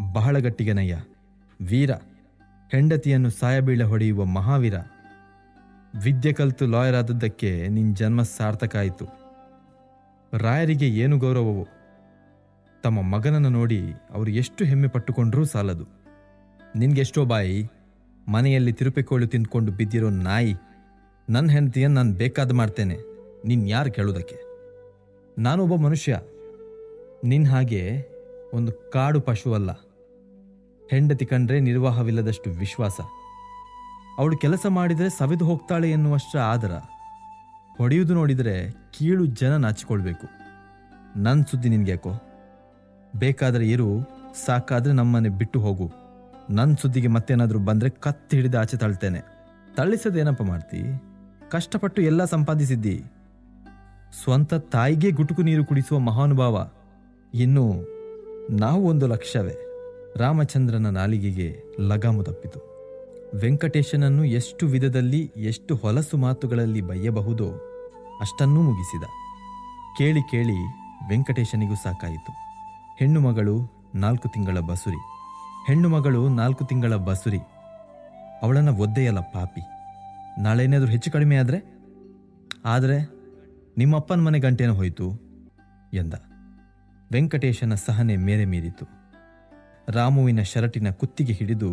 ಬಹಳ ಗಟ್ಟಿಗನಯ್ಯ ವೀರ ಹೆಂಡತಿಯನ್ನು ಸಾಯಬೀಳ ಹೊಡೆಯುವ ಮಹಾವೀರ ವಿದ್ಯೆ ಕಲಿತು ಲಾಯರ್ ಆದದ್ದಕ್ಕೆ ನಿನ್ನ ಜನ್ಮ ಸಾರ್ಥಕ ಆಯಿತು ರಾಯರಿಗೆ ಏನು ಗೌರವವೋ ತಮ್ಮ ಮಗನನ್ನು ನೋಡಿ ಅವರು ಎಷ್ಟು ಹೆಮ್ಮೆ ಪಟ್ಟುಕೊಂಡ್ರೂ ಸಾಲದು ನಿನ್ಗೆಷ್ಟೋ ಬಾಯಿ ಮನೆಯಲ್ಲಿ ತಿರುಪಿಕೋಳು ತಿಂದ್ಕೊಂಡು ಬಿದ್ದಿರೋ ನಾಯಿ ನನ್ನ ಹೆಂಡತಿಯನ್ನು ನಾನು ಬೇಕಾದ ಮಾಡ್ತೇನೆ ನೀನು ಯಾರು ಕೇಳೋದಕ್ಕೆ ನಾನೊಬ್ಬ ಮನುಷ್ಯ ನಿನ್ನ ಹಾಗೆ ಒಂದು ಕಾಡು ಪಶು ಅಲ್ಲ ಹೆಂಡತಿ ಕಂಡ್ರೆ ನಿರ್ವಾಹವಿಲ್ಲದಷ್ಟು ವಿಶ್ವಾಸ ಅವಳು ಕೆಲಸ ಮಾಡಿದರೆ ಸವೆದು ಹೋಗ್ತಾಳೆ ಎನ್ನುವಷ್ಟರ ಆದರ ಹೊಡೆಯುವುದು ನೋಡಿದರೆ ಕೀಳು ಜನ ನಾಚಿಕೊಳ್ಬೇಕು ನನ್ನ ಸುದ್ದಿ ನಿನ್ಗ್ಯಾಕೋ ಬೇಕಾದರೆ ಇರು ಸಾಕಾದ್ರೆ ನಮ್ಮನೆ ಬಿಟ್ಟು ಹೋಗು ನನ್ನ ಸುದ್ದಿಗೆ ಮತ್ತೇನಾದರೂ ಬಂದರೆ ಕತ್ತಿ ಹಿಡಿದು ಆಚೆ ತಳ್ತೇನೆ ತಳ್ಳಿಸೋದೇನಪ್ಪ ಮಾಡ್ತಿ ಕಷ್ಟಪಟ್ಟು ಎಲ್ಲ ಸಂಪಾದಿಸಿದ್ದಿ ಸ್ವಂತ ತಾಯಿಗೆ ಗುಟುಕು ನೀರು ಕುಡಿಸುವ ಮಹಾನುಭಾವ ಇನ್ನು ನಾವು ಒಂದು ಲಕ್ಷವೇ ರಾಮಚಂದ್ರನ ನಾಲಿಗೆಗೆ ಲಗಾಮು ತಪ್ಪಿತು ವೆಂಕಟೇಶನನ್ನು ಎಷ್ಟು ವಿಧದಲ್ಲಿ ಎಷ್ಟು ಹೊಲಸು ಮಾತುಗಳಲ್ಲಿ ಬಯ್ಯಬಹುದೋ ಅಷ್ಟನ್ನೂ ಮುಗಿಸಿದ ಕೇಳಿ ಕೇಳಿ ವೆಂಕಟೇಶನಿಗೂ ಸಾಕಾಯಿತು ಹೆಣ್ಣು ಮಗಳು ನಾಲ್ಕು ತಿಂಗಳ ಬಸುರಿ ಹೆಣ್ಣು ಮಗಳು ನಾಲ್ಕು ತಿಂಗಳ ಬಸುರಿ ಅವಳನ್ನು ಒದ್ದೆಯಲ್ಲ ಪಾಪಿ ನಾಳೆ ಏನಾದರೂ ಹೆಚ್ಚು ಕಡಿಮೆ ಆದರೆ ಆದರೆ ನಿಮ್ಮಪ್ಪನ ಮನೆ ಗಂಟೇನೋ ಹೋಯಿತು ಎಂದ ವೆಂಕಟೇಶನ ಸಹನೆ ಮೇರೆ ಮೀರಿತು ರಾಮುವಿನ ಶರಟಿನ ಕುತ್ತಿಗೆ ಹಿಡಿದು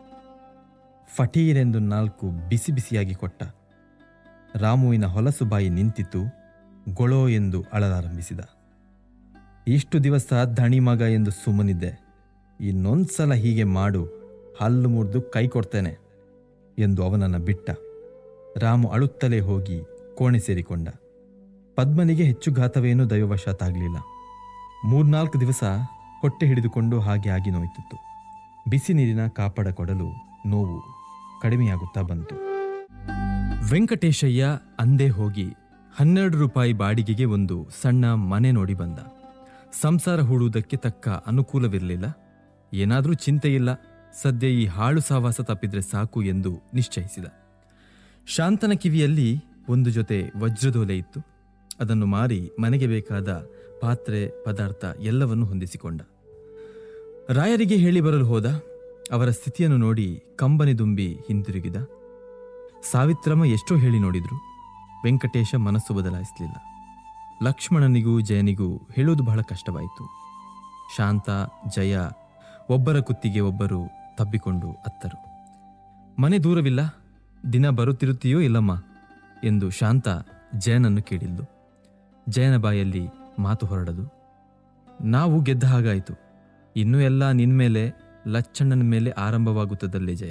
ಫಟೀರೆಂದು ನಾಲ್ಕು ಬಿಸಿ ಬಿಸಿಯಾಗಿ ಕೊಟ್ಟ ರಾಮುವಿನ ಹೊಲಸು ಬಾಯಿ ನಿಂತಿತು ಗೊಳೋ ಎಂದು ಅಳಲಾರಂಭಿಸಿದ ಇಷ್ಟು ದಿವಸ ಧಣಿ ಮಗ ಎಂದು ಸುಮ್ಮನಿದ್ದೆ ಇನ್ನೊಂದ್ಸಲ ಹೀಗೆ ಮಾಡು ಹಲ್ಲು ಮುರಿದು ಕೈ ಕೊಡ್ತೇನೆ ಎಂದು ಅವನನ್ನು ಬಿಟ್ಟ ರಾಮು ಅಳುತ್ತಲೇ ಹೋಗಿ ಕೋಣೆ ಸೇರಿಕೊಂಡ ಪದ್ಮನಿಗೆ ಹೆಚ್ಚು ಘಾತವೇನೂ ದೈವವಶಾತಾಗಲಿಲ್ಲ ಮೂರ್ನಾಲ್ಕು ದಿವಸ ಹೊಟ್ಟೆ ಹಿಡಿದುಕೊಂಡು ಹಾಗೆ ಆಗಿ ನೋಯ್ತಿತ್ತು ಬಿಸಿ ನೀರಿನ ಕಾಪಡ ಕೊಡಲು ನೋವು ಕಡಿಮೆಯಾಗುತ್ತಾ ಬಂತು ವೆಂಕಟೇಶಯ್ಯ ಅಂದೇ ಹೋಗಿ ಹನ್ನೆರಡು ರೂಪಾಯಿ ಬಾಡಿಗೆಗೆ ಒಂದು ಸಣ್ಣ ಮನೆ ನೋಡಿ ಬಂದ ಸಂಸಾರ ಹೂಡುವುದಕ್ಕೆ ತಕ್ಕ ಅನುಕೂಲವಿರಲಿಲ್ಲ ಏನಾದರೂ ಚಿಂತೆ ಇಲ್ಲ ಸದ್ಯ ಈ ಹಾಳು ಸಾವಾಸ ತಪ್ಪಿದ್ರೆ ಸಾಕು ಎಂದು ನಿಶ್ಚಯಿಸಿದ ಶಾಂತನ ಕಿವಿಯಲ್ಲಿ ಒಂದು ಜೊತೆ ವಜ್ರದೋಲೆ ಇತ್ತು ಅದನ್ನು ಮಾರಿ ಮನೆಗೆ ಬೇಕಾದ ಪಾತ್ರೆ ಪದಾರ್ಥ ಎಲ್ಲವನ್ನು ಹೊಂದಿಸಿಕೊಂಡ ರಾಯರಿಗೆ ಹೇಳಿ ಬರಲು ಹೋದ ಅವರ ಸ್ಥಿತಿಯನ್ನು ನೋಡಿ ಕಂಬನಿ ದುಂಬಿ ಹಿಂತಿರುಗಿದ ಸಾವಿತ್ರಮ್ಮ ಎಷ್ಟೋ ಹೇಳಿ ನೋಡಿದ್ರು ವೆಂಕಟೇಶ ಮನಸ್ಸು ಬದಲಾಯಿಸಲಿಲ್ಲ ಲಕ್ಷ್ಮಣನಿಗೂ ಜಯನಿಗೂ ಹೇಳುವುದು ಬಹಳ ಕಷ್ಟವಾಯಿತು ಶಾಂತ ಜಯ ಒಬ್ಬರ ಕುತ್ತಿಗೆ ಒಬ್ಬರು ತಬ್ಬಿಕೊಂಡು ಅತ್ತರು ಮನೆ ದೂರವಿಲ್ಲ ದಿನ ಬರುತ್ತಿರುತ್ತೀಯೋ ಇಲ್ಲಮ್ಮ ಎಂದು ಶಾಂತ ಜಯನನ್ನು ಕೇಳಿದ್ಲು ಜಯನ ಬಾಯಲ್ಲಿ ಮಾತು ಹೊರಡದು ನಾವು ಗೆದ್ದ ಹಾಗಾಯಿತು ಇನ್ನೂ ಎಲ್ಲ ನಿನ್ಮೇಲೆ ಲಚ್ಚಣ್ಣನ ಮೇಲೆ ಆರಂಭವಾಗುತ್ತದಲ್ಲೇ ಜಯ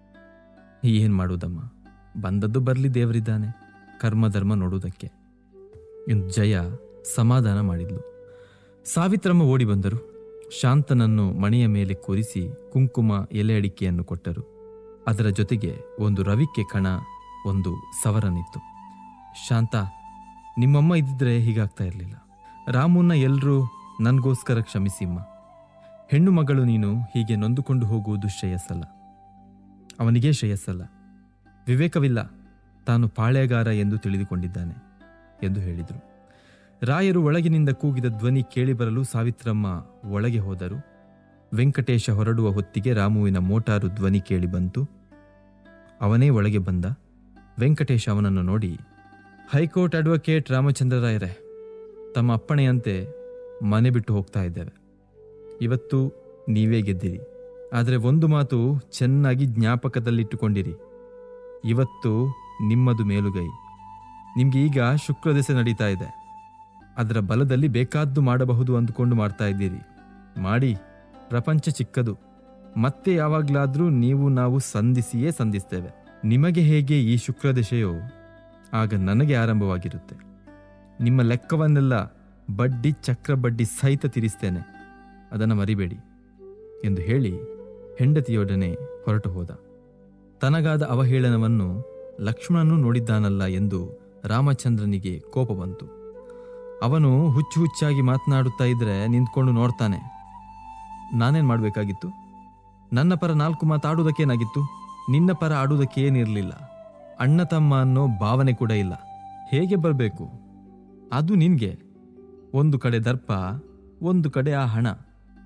ಏನ್ ಮಾಡುವುದಮ್ಮ ಬಂದದ್ದು ಬರಲಿ ದೇವರಿದ್ದಾನೆ ಕರ್ಮಧರ್ಮ ನೋಡುವುದಕ್ಕೆ ಎಂದು ಜಯ ಸಮಾಧಾನ ಮಾಡಿದ್ಲು ಸಾವಿತ್ರಮ್ಮ ಓಡಿ ಬಂದರು ಶಾಂತನನ್ನು ಮಣೆಯ ಮೇಲೆ ಕೂರಿಸಿ ಕುಂಕುಮ ಎಲೆ ಅಡಿಕೆಯನ್ನು ಕೊಟ್ಟರು ಅದರ ಜೊತೆಗೆ ಒಂದು ರವಿಕೆ ಕಣ ಒಂದು ಸವರನಿತ್ತು ಶಾಂತ ನಿಮ್ಮಮ್ಮ ಇದ್ದಿದ್ರೆ ಹೀಗಾಗ್ತಾ ಇರಲಿಲ್ಲ ರಾಮುನ್ನ ಎಲ್ಲರೂ ನನಗೋಸ್ಕರ ಕ್ಷಮಿಸಿಮ್ಮ ಹೆಣ್ಣು ಮಗಳು ನೀನು ಹೀಗೆ ನೊಂದುಕೊಂಡು ಹೋಗುವುದು ಶ್ರೇಯಸ್ಸಲ್ಲ ಅವನಿಗೇ ಶ್ರೇಯಸ್ಸಲ್ಲ ವಿವೇಕವಿಲ್ಲ ತಾನು ಪಾಳೆಗಾರ ಎಂದು ತಿಳಿದುಕೊಂಡಿದ್ದಾನೆ ಎಂದು ಹೇಳಿದರು ರಾಯರು ಒಳಗಿನಿಂದ ಕೂಗಿದ ಧ್ವನಿ ಕೇಳಿಬರಲು ಸಾವಿತ್ರಮ್ಮ ಒಳಗೆ ಹೋದರು ವೆಂಕಟೇಶ ಹೊರಡುವ ಹೊತ್ತಿಗೆ ರಾಮುವಿನ ಮೋಟಾರು ಧ್ವನಿ ಕೇಳಿ ಬಂತು ಅವನೇ ಒಳಗೆ ಬಂದ ವೆಂಕಟೇಶ ಅವನನ್ನು ನೋಡಿ ಹೈಕೋರ್ಟ್ ಅಡ್ವೊಕೇಟ್ ರಾಮಚಂದ್ರರಾಯರೇ ತಮ್ಮ ಅಪ್ಪಣೆಯಂತೆ ಮನೆ ಬಿಟ್ಟು ಹೋಗ್ತಾ ಇದ್ದೇವೆ ಇವತ್ತು ನೀವೇ ಗೆದ್ದಿರಿ ಆದರೆ ಒಂದು ಮಾತು ಚೆನ್ನಾಗಿ ಜ್ಞಾಪಕದಲ್ಲಿಟ್ಟುಕೊಂಡಿರಿ ಇವತ್ತು ನಿಮ್ಮದು ಮೇಲುಗೈ ನಿಮ್ಗೆ ಈಗ ಶುಕ್ರ ದೆಸೆ ನಡೀತಾ ಇದೆ ಅದರ ಬಲದಲ್ಲಿ ಬೇಕಾದ್ದು ಮಾಡಬಹುದು ಅಂದುಕೊಂಡು ಮಾಡ್ತಾ ಇದ್ದೀರಿ ಮಾಡಿ ಪ್ರಪಂಚ ಚಿಕ್ಕದು ಮತ್ತೆ ಯಾವಾಗಲಾದರೂ ನೀವು ನಾವು ಸಂಧಿಸಿಯೇ ಸಂಧಿಸ್ತೇವೆ ನಿಮಗೆ ಹೇಗೆ ಈ ಶುಕ್ರ ದಶೆಯೋ ಆಗ ನನಗೆ ಆರಂಭವಾಗಿರುತ್ತೆ ನಿಮ್ಮ ಲೆಕ್ಕವನ್ನೆಲ್ಲ ಬಡ್ಡಿ ಚಕ್ರ ಬಡ್ಡಿ ಸಹಿತ ತೀರಿಸ್ತೇನೆ ಅದನ್ನು ಮರಿಬೇಡಿ ಎಂದು ಹೇಳಿ ಹೆಂಡತಿಯೊಡನೆ ಹೊರಟು ಹೋದ ತನಗಾದ ಅವಹೇಳನವನ್ನು ಲಕ್ಷ್ಮಣನು ನೋಡಿದ್ದಾನಲ್ಲ ಎಂದು ರಾಮಚಂದ್ರನಿಗೆ ಕೋಪ ಬಂತು ಅವನು ಹುಚ್ಚು ಹುಚ್ಚಾಗಿ ಮಾತನಾಡುತ್ತಾ ಇದ್ರೆ ನಿಂತ್ಕೊಂಡು ನೋಡ್ತಾನೆ ನಾನೇನ್ ಮಾಡಬೇಕಾಗಿತ್ತು ನನ್ನ ಪರ ನಾಲ್ಕು ಮಾತಾಡುವುದಕ್ಕೇನಾಗಿತ್ತು ನಿನ್ನ ಪರ ಆಡುವುದಕ್ಕೆ ಏನಿರಲಿಲ್ಲ ಅಣ್ಣ ತಮ್ಮ ಅನ್ನೋ ಭಾವನೆ ಕೂಡ ಇಲ್ಲ ಹೇಗೆ ಬರಬೇಕು ಅದು ನಿನ್ಗೆ ಒಂದು ಕಡೆ ದರ್ಪ ಒಂದು ಕಡೆ ಆ ಹಣ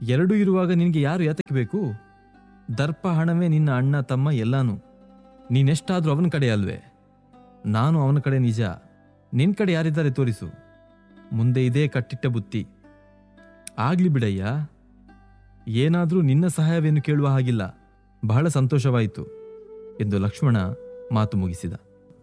ಎರಡೂ ಇರುವಾಗ ನಿನಗೆ ಯಾರು ಯಾತಕ್ಕೆ ಬೇಕು ದರ್ಪ ಹಣವೇ ನಿನ್ನ ಅಣ್ಣ ತಮ್ಮ ಎಲ್ಲಾನು ನೀನೆಷ್ಟಾದ್ರೂ ಅವನ ಕಡೆ ಅಲ್ವೇ ನಾನು ಅವನ ಕಡೆ ನಿಜ ನಿನ್ ಕಡೆ ಯಾರಿದ್ದಾರೆ ತೋರಿಸು ಮುಂದೆ ಇದೇ ಕಟ್ಟಿಟ್ಟ ಬುತ್ತಿ ಆಗ್ಲಿ ಬಿಡಯ್ಯ ಏನಾದ್ರೂ ನಿನ್ನ ಸಹಾಯವೇನು ಕೇಳುವ ಹಾಗಿಲ್ಲ ಬಹಳ ಸಂತೋಷವಾಯಿತು ಎಂದು ಲಕ್ಷ್ಮಣ ಮಾತು ಮುಗಿಸಿದ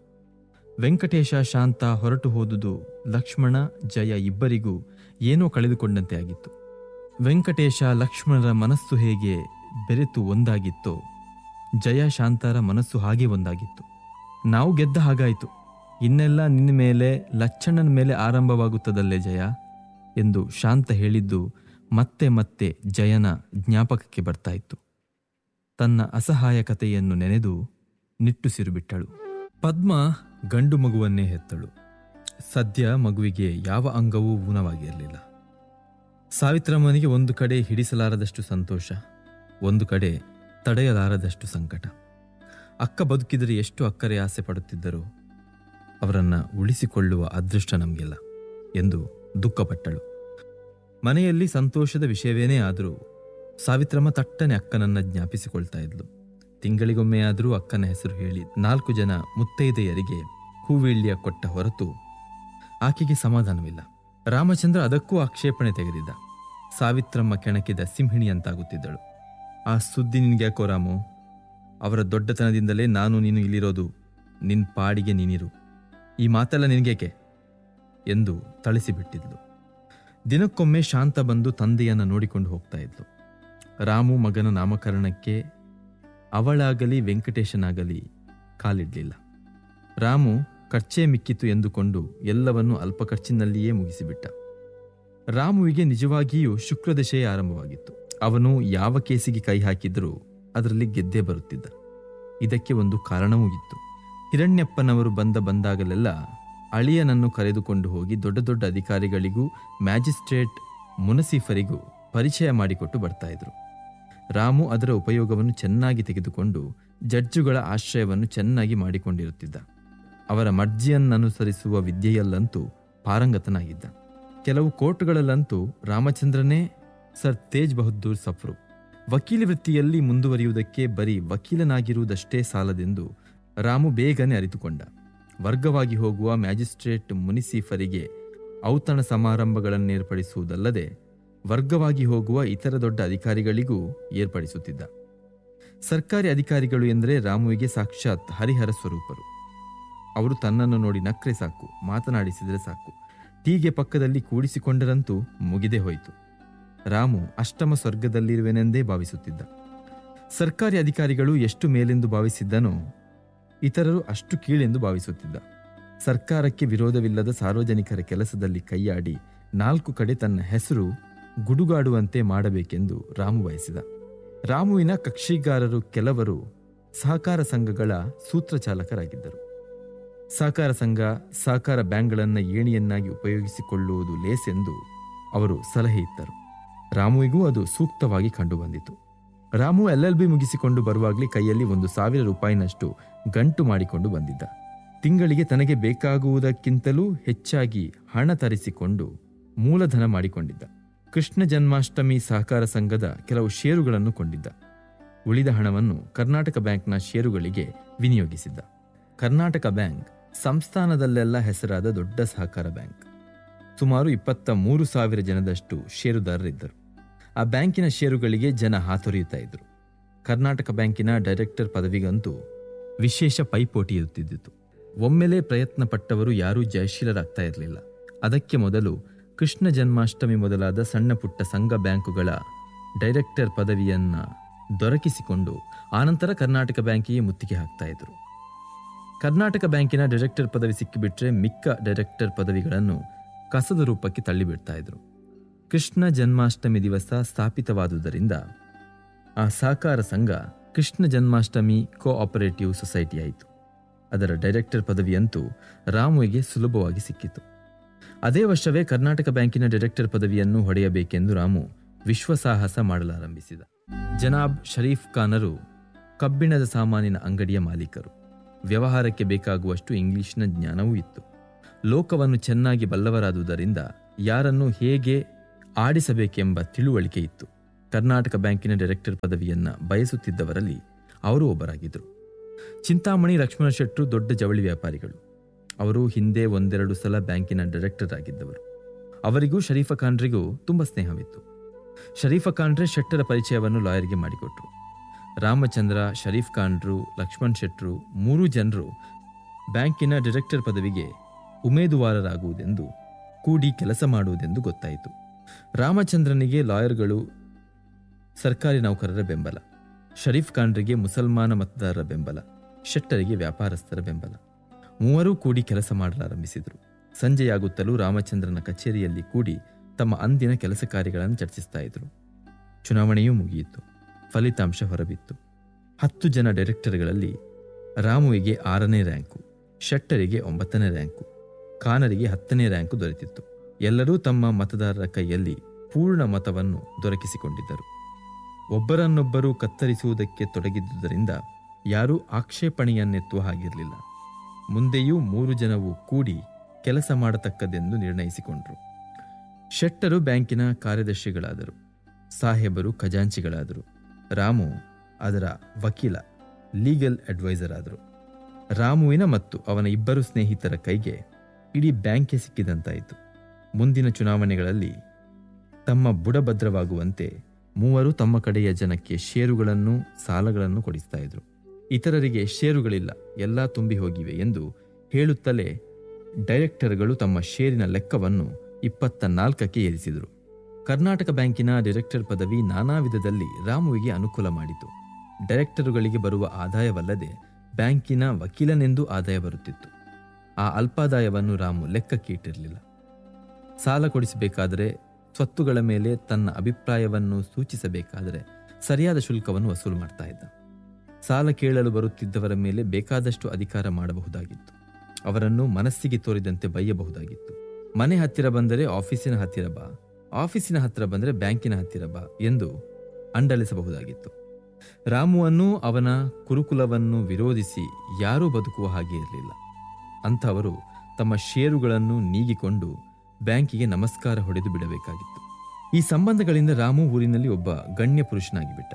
ವೆಂಕಟೇಶ ಶಾಂತ ಹೊರಟು ಹೋದುದು ಲಕ್ಷ್ಮಣ ಜಯ ಇಬ್ಬರಿಗೂ ಏನೋ ಕಳೆದುಕೊಂಡಂತೆ ಆಗಿತ್ತು ವೆಂಕಟೇಶ ಲಕ್ಷ್ಮಣರ ಮನಸ್ಸು ಹೇಗೆ ಬೆರೆತು ಒಂದಾಗಿತ್ತೋ ಜಯ ಶಾಂತರ ಮನಸ್ಸು ಹಾಗೆ ಒಂದಾಗಿತ್ತು ನಾವು ಗೆದ್ದ ಹಾಗಾಯಿತು ಇನ್ನೆಲ್ಲ ನಿನ್ನ ಮೇಲೆ ಲಚ್ಚಣ್ಣನ ಮೇಲೆ ಆರಂಭವಾಗುತ್ತದಲ್ಲೇ ಜಯ ಎಂದು ಶಾಂತ ಹೇಳಿದ್ದು ಮತ್ತೆ ಮತ್ತೆ ಜಯನ ಜ್ಞಾಪಕಕ್ಕೆ ಬರ್ತಾ ಇತ್ತು ತನ್ನ ಅಸಹಾಯಕತೆಯನ್ನು ನೆನೆದು ನಿಟ್ಟುಸಿರು ಬಿಟ್ಟಳು ಪದ್ಮ ಗಂಡು ಮಗುವನ್ನೇ ಹೆತ್ತಳು ಸದ್ಯ ಮಗುವಿಗೆ ಯಾವ ಅಂಗವೂ ಊನವಾಗಿರಲಿಲ್ಲ ಸಾವಿತ್ರಮ್ಮನಿಗೆ ಒಂದು ಕಡೆ ಹಿಡಿಸಲಾರದಷ್ಟು ಸಂತೋಷ ಒಂದು ಕಡೆ ತಡೆಯಲಾರದಷ್ಟು ಸಂಕಟ ಅಕ್ಕ ಬದುಕಿದರೆ ಎಷ್ಟು ಅಕ್ಕರೆ ಆಸೆ ಪಡುತ್ತಿದ್ದರೋ ಅವರನ್ನ ಉಳಿಸಿಕೊಳ್ಳುವ ಅದೃಷ್ಟ ನಮಗಿಲ್ಲ ಎಂದು ದುಃಖಪಟ್ಟಳು ಮನೆಯಲ್ಲಿ ಸಂತೋಷದ ವಿಷಯವೇನೇ ಆದರೂ ಸಾವಿತ್ರಮ್ಮ ತಟ್ಟನೆ ಅಕ್ಕನನ್ನ ಜ್ಞಾಪಿಸಿಕೊಳ್ತಾ ಇದ್ಲು ತಿಂಗಳಿಗೊಮ್ಮೆಯಾದರೂ ಅಕ್ಕನ ಹೆಸರು ಹೇಳಿ ನಾಲ್ಕು ಜನ ಮುತ್ತೈದೆಯರಿಗೆ ಹೂವೀಳ್ಯ ಕೊಟ್ಟ ಹೊರತು ಆಕೆಗೆ ಸಮಾಧಾನವಿಲ್ಲ ರಾಮಚಂದ್ರ ಅದಕ್ಕೂ ಆಕ್ಷೇಪಣೆ ತೆಗೆದಿದ್ದ ಸಾವಿತ್ರಮ್ಮ ಕೆಣಕಿದ ಸಿಂಹಿಣಿಯಂತಾಗುತ್ತಿದ್ದಳು ಆ ಸುದ್ದಿ ನಿನ್ಗ್ಯಾಕೋ ರಾಮು ಅವರ ದೊಡ್ಡತನದಿಂದಲೇ ನಾನು ನೀನು ಇಲ್ಲಿರೋದು ನಿನ್ ಪಾಡಿಗೆ ನೀನಿರು ಈ ಮಾತೆಲ್ಲ ನಿನಗೇಕೆ ಎಂದು ಥಳಿಸಿಬಿಟ್ಟಿದ್ಲು ದಿನಕ್ಕೊಮ್ಮೆ ಶಾಂತ ಬಂದು ತಂದೆಯನ್ನ ನೋಡಿಕೊಂಡು ಹೋಗ್ತಾ ಇದ್ಲು ರಾಮು ಮಗನ ನಾಮಕರಣಕ್ಕೆ ಅವಳಾಗಲಿ ವೆಂಕಟೇಶನಾಗಲಿ ಕಾಲಿಡ್ಲಿಲ್ಲ ರಾಮು ಖರ್ಚೇ ಮಿಕ್ಕಿತು ಎಂದುಕೊಂಡು ಎಲ್ಲವನ್ನೂ ಅಲ್ಪ ಖರ್ಚಿನಲ್ಲಿಯೇ ಮುಗಿಸಿಬಿಟ್ಟ ರಾಮುವಿಗೆ ನಿಜವಾಗಿಯೂ ಶುಕ್ರದಶೆಯೇ ಆರಂಭವಾಗಿತ್ತು ಅವನು ಯಾವ ಕೇಸಿಗೆ ಕೈ ಹಾಕಿದರೂ ಅದರಲ್ಲಿ ಗೆದ್ದೇ ಬರುತ್ತಿದ್ದ ಇದಕ್ಕೆ ಒಂದು ಕಾರಣವೂ ಇತ್ತು ಹಿರಣ್ಯಪ್ಪನವರು ಬಂದ ಬಂದಾಗಲೆಲ್ಲ ಅಳಿಯನನ್ನು ಕರೆದುಕೊಂಡು ಹೋಗಿ ದೊಡ್ಡ ದೊಡ್ಡ ಅಧಿಕಾರಿಗಳಿಗೂ ಮ್ಯಾಜಿಸ್ಟ್ರೇಟ್ ಮುನಸೀಫರಿಗೂ ಪರಿಚಯ ಮಾಡಿಕೊಟ್ಟು ಬರ್ತಾ ಇದ್ರು ರಾಮು ಅದರ ಉಪಯೋಗವನ್ನು ಚೆನ್ನಾಗಿ ತೆಗೆದುಕೊಂಡು ಜಡ್ಜುಗಳ ಆಶ್ರಯವನ್ನು ಚೆನ್ನಾಗಿ ಮಾಡಿಕೊಂಡಿರುತ್ತಿದ್ದ ಅವರ ಮರ್ಜಿಯನ್ನನುಸರಿಸುವ ವಿದ್ಯೆಯಲ್ಲಂತೂ ಪಾರಂಗತನಾಗಿದ್ದ ಕೆಲವು ಕೋರ್ಟ್ಗಳಲ್ಲಂತೂ ರಾಮಚಂದ್ರನೇ ಸರ್ ತೇಜ್ ಬಹದ್ದೂರ್ ಸಫ್ರು ವಕೀಲಿ ವೃತ್ತಿಯಲ್ಲಿ ಮುಂದುವರಿಯುವುದಕ್ಕೆ ಬರೀ ವಕೀಲನಾಗಿರುವುದಷ್ಟೇ ಸಾಲದೆಂದು ರಾಮು ಬೇಗನೆ ಅರಿತುಕೊಂಡ ವರ್ಗವಾಗಿ ಹೋಗುವ ಮ್ಯಾಜಿಸ್ಟ್ರೇಟ್ ಮುನಿಸೀಫರಿಗೆ ಔತಣ ಸಮಾರಂಭಗಳನ್ನೇರ್ಪಡಿಸುವುದಲ್ಲದೆ ವರ್ಗವಾಗಿ ಹೋಗುವ ಇತರ ದೊಡ್ಡ ಅಧಿಕಾರಿಗಳಿಗೂ ಏರ್ಪಡಿಸುತ್ತಿದ್ದ ಸರ್ಕಾರಿ ಅಧಿಕಾರಿಗಳು ಎಂದರೆ ರಾಮುವಿಗೆ ಸಾಕ್ಷಾತ್ ಹರಿಹರ ಸ್ವರೂಪರು ಅವರು ತನ್ನನ್ನು ನೋಡಿ ನಕ್ರೆ ಸಾಕು ಮಾತನಾಡಿಸಿದರೆ ಸಾಕು ಟೀಗೆ ಪಕ್ಕದಲ್ಲಿ ಕೂಡಿಸಿಕೊಂಡರಂತೂ ಮುಗಿದೇ ಹೋಯಿತು ರಾಮು ಅಷ್ಟಮ ಸ್ವರ್ಗದಲ್ಲಿರುವೆನೆಂದೇ ಭಾವಿಸುತ್ತಿದ್ದ ಸರ್ಕಾರಿ ಅಧಿಕಾರಿಗಳು ಎಷ್ಟು ಮೇಲೆಂದು ಭಾವಿಸಿದ್ದನೋ ಇತರರು ಅಷ್ಟು ಕೀಳೆಂದು ಭಾವಿಸುತ್ತಿದ್ದ ಸರ್ಕಾರಕ್ಕೆ ವಿರೋಧವಿಲ್ಲದ ಸಾರ್ವಜನಿಕರ ಕೆಲಸದಲ್ಲಿ ಕೈಯಾಡಿ ನಾಲ್ಕು ಕಡೆ ತನ್ನ ಹೆಸರು ಗುಡುಗಾಡುವಂತೆ ಮಾಡಬೇಕೆಂದು ರಾಮು ಬಯಸಿದ ರಾಮುವಿನ ಕಕ್ಷಿಗಾರರು ಕೆಲವರು ಸಹಕಾರ ಸಂಘಗಳ ಸೂತ್ರಚಾಲಕರಾಗಿದ್ದರು ಸಹಕಾರ ಸಂಘ ಸಹಕಾರ ಬ್ಯಾಂಕ್ಗಳನ್ನು ಏಣಿಯನ್ನಾಗಿ ಉಪಯೋಗಿಸಿಕೊಳ್ಳುವುದು ಲೇಸೆಂದು ಅವರು ಸಲಹೆ ಇತ್ತರು ರಾಮುವಿಗೂ ಅದು ಸೂಕ್ತವಾಗಿ ಕಂಡುಬಂದಿತು ರಾಮು ಎಲ್ ಎಲ್ ಬಿ ಮುಗಿಸಿಕೊಂಡು ಬರುವಾಗಲೇ ಕೈಯಲ್ಲಿ ಒಂದು ಸಾವಿರ ರೂಪಾಯಿನಷ್ಟು ಗಂಟು ಮಾಡಿಕೊಂಡು ಬಂದಿದ್ದ ತಿಂಗಳಿಗೆ ತನಗೆ ಬೇಕಾಗುವುದಕ್ಕಿಂತಲೂ ಹೆಚ್ಚಾಗಿ ಹಣ ತರಿಸಿಕೊಂಡು ಮೂಲಧನ ಮಾಡಿಕೊಂಡಿದ್ದ ಕೃಷ್ಣ ಜನ್ಮಾಷ್ಟಮಿ ಸಹಕಾರ ಸಂಘದ ಕೆಲವು ಷೇರುಗಳನ್ನು ಕೊಂಡಿದ್ದ ಉಳಿದ ಹಣವನ್ನು ಕರ್ನಾಟಕ ಬ್ಯಾಂಕ್ನ ಷೇರುಗಳಿಗೆ ವಿನಿಯೋಗಿಸಿದ್ದ ಕರ್ನಾಟಕ ಬ್ಯಾಂಕ್ ಸಂಸ್ಥಾನದಲ್ಲೆಲ್ಲ ಹೆಸರಾದ ದೊಡ್ಡ ಸಹಕಾರ ಬ್ಯಾಂಕ್ ಸುಮಾರು ಇಪ್ಪತ್ತ ಮೂರು ಸಾವಿರ ಜನದಷ್ಟು ಷೇರುದಾರರಿದ್ದರು ಆ ಬ್ಯಾಂಕಿನ ಷೇರುಗಳಿಗೆ ಜನ ಹಾತೊರೆಯುತ್ತಾ ಇದ್ರು ಕರ್ನಾಟಕ ಬ್ಯಾಂಕಿನ ಡೈರೆಕ್ಟರ್ ಪದವಿಗಂತೂ ವಿಶೇಷ ಪೈಪೋಟಿ ಇರುತ್ತಿದ್ದಿತು ಒಮ್ಮೆಲೇ ಪ್ರಯತ್ನ ಪಟ್ಟವರು ಯಾರೂ ಜಯಶೀಲರಾಗ್ತಾ ಇರಲಿಲ್ಲ ಅದಕ್ಕೆ ಮೊದಲು ಕೃಷ್ಣ ಜನ್ಮಾಷ್ಟಮಿ ಮೊದಲಾದ ಸಣ್ಣ ಪುಟ್ಟ ಸಂಘ ಬ್ಯಾಂಕುಗಳ ಡೈರೆಕ್ಟರ್ ಪದವಿಯನ್ನ ದೊರಕಿಸಿಕೊಂಡು ಆನಂತರ ಕರ್ನಾಟಕ ಬ್ಯಾಂಕಿಗೆ ಮುತ್ತಿಗೆ ಹಾಕ್ತಾ ಇದ್ರು ಕರ್ನಾಟಕ ಬ್ಯಾಂಕಿನ ಡೈರೆಕ್ಟರ್ ಪದವಿ ಸಿಕ್ಕಿಬಿಟ್ರೆ ಮಿಕ್ಕ ಡೈರೆಕ್ಟರ್ ಪದವಿಗಳನ್ನು ಕಸದ ರೂಪಕ್ಕೆ ತಳ್ಳಿಬಿಡ್ತಾ ಇದ್ರು ಕೃಷ್ಣ ಜನ್ಮಾಷ್ಟಮಿ ದಿವಸ ಸ್ಥಾಪಿತವಾದುದರಿಂದ ಆ ಸಹಕಾರ ಸಂಘ ಕೃಷ್ಣ ಜನ್ಮಾಷ್ಟಮಿ ಕೋಆಪರೇಟಿವ್ ಸೊಸೈಟಿ ಆಯಿತು ಅದರ ಡೈರೆಕ್ಟರ್ ಪದವಿಯಂತೂ ರಾಮುವಿಗೆ ಸುಲಭವಾಗಿ ಸಿಕ್ಕಿತು ಅದೇ ವರ್ಷವೇ ಕರ್ನಾಟಕ ಬ್ಯಾಂಕಿನ ಡೈರೆಕ್ಟರ್ ಪದವಿಯನ್ನು ಹೊಡೆಯಬೇಕೆಂದು ರಾಮು ವಿಶ್ವಸಾಹಸ ಮಾಡಲಾರಂಭಿಸಿದ ಜನಾಬ್ ಶರೀಫ್ ಖಾನರು ಕಬ್ಬಿಣದ ಸಾಮಾನಿನ ಅಂಗಡಿಯ ಮಾಲೀಕರು ವ್ಯವಹಾರಕ್ಕೆ ಬೇಕಾಗುವಷ್ಟು ಇಂಗ್ಲಿಷ್ನ ಜ್ಞಾನವೂ ಇತ್ತು ಲೋಕವನ್ನು ಚೆನ್ನಾಗಿ ಬಲ್ಲವರಾದುದರಿಂದ ಯಾರನ್ನು ಹೇಗೆ ಆಡಿಸಬೇಕೆಂಬ ತಿಳುವಳಿಕೆ ಇತ್ತು ಕರ್ನಾಟಕ ಬ್ಯಾಂಕಿನ ಡೈರೆಕ್ಟರ್ ಪದವಿಯನ್ನ ಬಯಸುತ್ತಿದ್ದವರಲ್ಲಿ ಅವರು ಒಬ್ಬರಾಗಿದ್ದರು ಚಿಂತಾಮಣಿ ಲಕ್ಷ್ಮಣ ಶೆಟ್ಟರು ದೊಡ್ಡ ಜವಳಿ ವ್ಯಾಪಾರಿಗಳು ಅವರು ಹಿಂದೆ ಒಂದೆರಡು ಸಲ ಬ್ಯಾಂಕಿನ ಡೈರೆಕ್ಟರ್ ಆಗಿದ್ದವರು ಅವರಿಗೂ ಶರೀಫ ಖಾನ್ರಿಗೂ ತುಂಬ ಸ್ನೇಹವಿತ್ತು ಶರೀಫ ಖಾನ್ರೆ ಶೆಟ್ಟರ ಪರಿಚಯವನ್ನು ಲಾಯರ್ಗೆ ಮಾಡಿಕೊಟ್ರು ರಾಮಚಂದ್ರ ಶರೀಫ್ ಖಾನ್ರು ಲಕ್ಷ್ಮಣ್ ಶೆಟ್ರು ಮೂರೂ ಜನರು ಬ್ಯಾಂಕಿನ ಡೈರೆಕ್ಟರ್ ಪದವಿಗೆ ಉಮೇದುವಾರರಾಗುವುದೆಂದು ಕೂಡಿ ಕೆಲಸ ಮಾಡುವುದೆಂದು ಗೊತ್ತಾಯಿತು ರಾಮಚಂದ್ರನಿಗೆ ಲಾಯರ್ಗಳು ಸರ್ಕಾರಿ ನೌಕರರ ಬೆಂಬಲ ಶರೀಫ್ ಖಾನ್ರಿಗೆ ಮುಸಲ್ಮಾನ ಮತದಾರರ ಬೆಂಬಲ ಶೆಟ್ಟರಿಗೆ ವ್ಯಾಪಾರಸ್ಥರ ಬೆಂಬಲ ಮೂವರೂ ಕೂಡಿ ಕೆಲಸ ಮಾಡಲಾರಂಭಿಸಿದರು ಸಂಜೆಯಾಗುತ್ತಲೂ ರಾಮಚಂದ್ರನ ಕಚೇರಿಯಲ್ಲಿ ಕೂಡಿ ತಮ್ಮ ಅಂದಿನ ಕೆಲಸ ಕಾರ್ಯಗಳನ್ನು ಚರ್ಚಿಸ್ತಾ ಇದ್ರು ಚುನಾವಣೆಯೂ ಮುಗಿಯಿತು ಫಲಿತಾಂಶ ಹೊರಬಿತ್ತು ಹತ್ತು ಜನ ಡೈರೆಕ್ಟರ್ಗಳಲ್ಲಿ ರಾಮುವಿಗೆ ಆರನೇ ರ್ಯಾಂಕು ಶೆಟ್ಟರಿಗೆ ಒಂಬತ್ತನೇ ರ್ಯಾಂಕು ಖಾನರಿಗೆ ಹತ್ತನೇ ರ್ಯಾಂಕು ದೊರೆತಿತ್ತು ಎಲ್ಲರೂ ತಮ್ಮ ಮತದಾರರ ಕೈಯಲ್ಲಿ ಪೂರ್ಣ ಮತವನ್ನು ದೊರಕಿಸಿಕೊಂಡಿದ್ದರು ಒಬ್ಬರನ್ನೊಬ್ಬರು ಕತ್ತರಿಸುವುದಕ್ಕೆ ತೊಡಗಿದ್ದುದರಿಂದ ಯಾರೂ ಆಕ್ಷೇಪಣೆಯನ್ನೆತ್ತುವ ಹಾಗಿರಲಿಲ್ಲ ಮುಂದೆಯೂ ಮೂರು ಜನವು ಕೂಡಿ ಕೆಲಸ ಮಾಡತಕ್ಕದೆಂದು ನಿರ್ಣಯಿಸಿಕೊಂಡರು ಶೆಟ್ಟರು ಬ್ಯಾಂಕಿನ ಕಾರ್ಯದರ್ಶಿಗಳಾದರು ಸಾಹೇಬರು ಖಜಾಂಚಿಗಳಾದರು ರಾಮು ಅದರ ವಕೀಲ ಲೀಗಲ್ ಅಡ್ವೈಸರ್ ಆದರು ರಾಮುವಿನ ಮತ್ತು ಅವನ ಇಬ್ಬರು ಸ್ನೇಹಿತರ ಕೈಗೆ ಇಡೀ ಬ್ಯಾಂಕೆ ಸಿಕ್ಕಿದಂತಾಯಿತು ಮುಂದಿನ ಚುನಾವಣೆಗಳಲ್ಲಿ ತಮ್ಮ ಬುಡಭದ್ರವಾಗುವಂತೆ ಮೂವರು ತಮ್ಮ ಕಡೆಯ ಜನಕ್ಕೆ ಷೇರುಗಳನ್ನು ಸಾಲಗಳನ್ನು ಕೊಡಿಸ್ತಾ ಇದ್ರು ಇತರರಿಗೆ ಷೇರುಗಳಿಲ್ಲ ಎಲ್ಲ ತುಂಬಿ ಹೋಗಿವೆ ಎಂದು ಹೇಳುತ್ತಲೇ ಡೈರೆಕ್ಟರ್ಗಳು ತಮ್ಮ ಷೇರಿನ ಲೆಕ್ಕವನ್ನು ಇಪ್ಪತ್ತ ನಾಲ್ಕಕ್ಕೆ ಏರಿಸಿದರು ಕರ್ನಾಟಕ ಬ್ಯಾಂಕಿನ ಡೈರೆಕ್ಟರ್ ಪದವಿ ನಾನಾ ವಿಧದಲ್ಲಿ ರಾಮುವಿಗೆ ಅನುಕೂಲ ಮಾಡಿತು ಡೈರೆಕ್ಟರುಗಳಿಗೆ ಬರುವ ಆದಾಯವಲ್ಲದೆ ಬ್ಯಾಂಕಿನ ವಕೀಲನೆಂದು ಆದಾಯ ಬರುತ್ತಿತ್ತು ಆ ಅಲ್ಪಾದಾಯವನ್ನು ರಾಮು ಲೆಕ್ಕಕ್ಕೆ ಇಟ್ಟಿರಲಿಲ್ಲ ಸಾಲ ಕೊಡಿಸಬೇಕಾದರೆ ಸ್ವತ್ತುಗಳ ಮೇಲೆ ತನ್ನ ಅಭಿಪ್ರಾಯವನ್ನು ಸೂಚಿಸಬೇಕಾದರೆ ಸರಿಯಾದ ಶುಲ್ಕವನ್ನು ವಸೂಲು ಮಾಡ್ತಾ ಇದ್ದ ಸಾಲ ಕೇಳಲು ಬರುತ್ತಿದ್ದವರ ಮೇಲೆ ಬೇಕಾದಷ್ಟು ಅಧಿಕಾರ ಮಾಡಬಹುದಾಗಿತ್ತು ಅವರನ್ನು ಮನಸ್ಸಿಗೆ ತೋರಿದಂತೆ ಬೈಯಬಹುದಾಗಿತ್ತು ಮನೆ ಹತ್ತಿರ ಬಂದರೆ ಆಫೀಸಿನ ಹತ್ತಿರ ಬಾ ಆಫೀಸಿನ ಹತ್ತಿರ ಬಂದರೆ ಬ್ಯಾಂಕಿನ ಹತ್ತಿರ ಬಾ ಎಂದು ಅಂಡಲಿಸಬಹುದಾಗಿತ್ತು ರಾಮುವನ್ನು ಅವನ ಕುರುಕುಲವನ್ನು ವಿರೋಧಿಸಿ ಯಾರೂ ಬದುಕುವ ಹಾಗೆ ಇರಲಿಲ್ಲ ಅಂಥವರು ತಮ್ಮ ಷೇರುಗಳನ್ನು ನೀಗಿಕೊಂಡು ಬ್ಯಾಂಕಿಗೆ ನಮಸ್ಕಾರ ಹೊಡೆದು ಬಿಡಬೇಕಾಗಿತ್ತು ಈ ಸಂಬಂಧಗಳಿಂದ ರಾಮು ಊರಿನಲ್ಲಿ ಒಬ್ಬ ಗಣ್ಯ ಪುರುಷನಾಗಿ ಬಿಟ್ಟ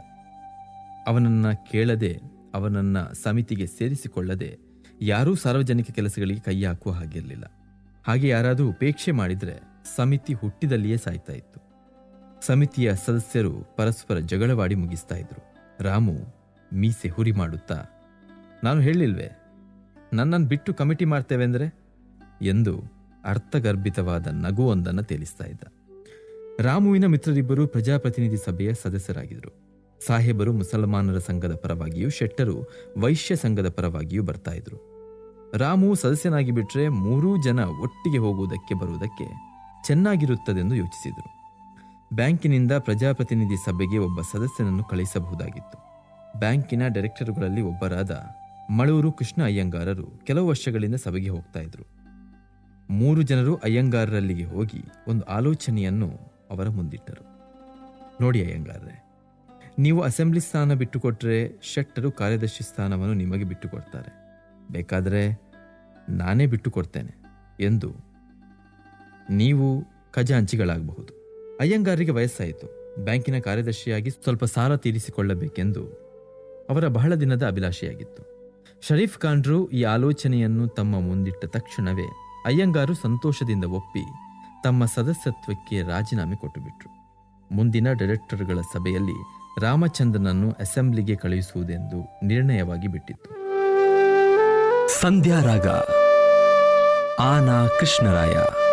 ಅವನನ್ನ ಕೇಳದೆ ಅವನನ್ನ ಸಮಿತಿಗೆ ಸೇರಿಸಿಕೊಳ್ಳದೆ ಯಾರೂ ಸಾರ್ವಜನಿಕ ಕೆಲಸಗಳಿಗೆ ಕೈ ಹಾಕುವ ಹಾಗಿರಲಿಲ್ಲ ಹಾಗೆ ಯಾರಾದರೂ ಉಪೇಕ್ಷೆ ಮಾಡಿದರೆ ಸಮಿತಿ ಹುಟ್ಟಿದಲ್ಲಿಯೇ ಸಾಯ್ತಾ ಇತ್ತು ಸಮಿತಿಯ ಸದಸ್ಯರು ಪರಸ್ಪರ ಜಗಳವಾಡಿ ಮುಗಿಸ್ತಾ ಇದ್ರು ರಾಮು ಮೀಸೆ ಹುರಿ ಮಾಡುತ್ತಾ ನಾನು ಹೇಳಿಲ್ವೇ ನನ್ನನ್ನು ಬಿಟ್ಟು ಕಮಿಟಿ ಮಾಡ್ತೇವೆ ಅಂದರೆ ಎಂದು ಅರ್ಥಗರ್ಭಿತವಾದ ನಗುವೊಂದನ್ನು ತೇಲಿಸ್ತಾ ಇದ್ದ ರಾಮುವಿನ ಮಿತ್ರರಿಬ್ಬರು ಪ್ರಜಾಪ್ರತಿನಿಧಿ ಸಭೆಯ ಸದಸ್ಯರಾಗಿದ್ದರು ಸಾಹೇಬರು ಮುಸಲ್ಮಾನರ ಸಂಘದ ಪರವಾಗಿಯೂ ಶೆಟ್ಟರು ವೈಶ್ಯ ಸಂಘದ ಪರವಾಗಿಯೂ ಬರ್ತಾ ಇದ್ರು ರಾಮು ಸದಸ್ಯನಾಗಿ ಬಿಟ್ರೆ ಮೂರೂ ಜನ ಒಟ್ಟಿಗೆ ಹೋಗುವುದಕ್ಕೆ ಬರುವುದಕ್ಕೆ ಚೆನ್ನಾಗಿರುತ್ತದೆಂದು ಯೋಚಿಸಿದರು ಬ್ಯಾಂಕಿನಿಂದ ಪ್ರಜಾಪ್ರತಿನಿಧಿ ಸಭೆಗೆ ಒಬ್ಬ ಸದಸ್ಯನನ್ನು ಕಳುಹಿಸಬಹುದಾಗಿತ್ತು ಬ್ಯಾಂಕಿನ ಡೈರೆಕ್ಟರುಗಳಲ್ಲಿ ಒಬ್ಬರಾದ ಮಳೂರು ಕೃಷ್ಣ ಅಯ್ಯಂಗಾರರು ಕೆಲವು ವರ್ಷಗಳಿಂದ ಸಭೆಗೆ ಹೋಗ್ತಾ ಇದ್ರು ಮೂರು ಜನರು ಅಯ್ಯಂಗಾರರಲ್ಲಿಗೆ ಹೋಗಿ ಒಂದು ಆಲೋಚನೆಯನ್ನು ಅವರ ಮುಂದಿಟ್ಟರು ನೋಡಿ ಅಯ್ಯಂಗಾರ್ರೆ ನೀವು ಅಸೆಂಬ್ಲಿ ಸ್ಥಾನ ಬಿಟ್ಟುಕೊಟ್ರೆ ಶೆಟ್ಟರು ಕಾರ್ಯದರ್ಶಿ ಸ್ಥಾನವನ್ನು ನಿಮಗೆ ಬಿಟ್ಟುಕೊಡ್ತಾರೆ ಬೇಕಾದರೆ ನಾನೇ ಬಿಟ್ಟುಕೊಡ್ತೇನೆ ಎಂದು ನೀವು ಖಜಾಂಚಿಗಳಾಗಬಹುದು ಅಯ್ಯಂಗಾರಿಗೆ ವಯಸ್ಸಾಯಿತು ಬ್ಯಾಂಕಿನ ಕಾರ್ಯದರ್ಶಿಯಾಗಿ ಸ್ವಲ್ಪ ಸಾಲ ತೀರಿಸಿಕೊಳ್ಳಬೇಕೆಂದು ಅವರ ಬಹಳ ದಿನದ ಅಭಿಲಾಷೆಯಾಗಿತ್ತು ಶರೀಫ್ ಖಾನ್ರು ಈ ಆಲೋಚನೆಯನ್ನು ತಮ್ಮ ಮುಂದಿಟ್ಟ ತಕ್ಷಣವೇ ಅಯ್ಯಂಗಾರು ಸಂತೋಷದಿಂದ ಒಪ್ಪಿ ತಮ್ಮ ಸದಸ್ಯತ್ವಕ್ಕೆ ರಾಜೀನಾಮೆ ಕೊಟ್ಟುಬಿಟ್ರು ಮುಂದಿನ ಡೈರೆಕ್ಟರ್ಗಳ ಸಭೆಯಲ್ಲಿ ರಾಮಚಂದ್ರನನ್ನು ಅಸೆಂಬ್ಲಿಗೆ ಕಳುಹಿಸುವುದೆಂದು ನಿರ್ಣಯವಾಗಿ ಬಿಟ್ಟಿತ್ತು ಸಂಧ್ಯಾರಾಗ ಆನಾ ಕೃಷ್ಣರಾಯ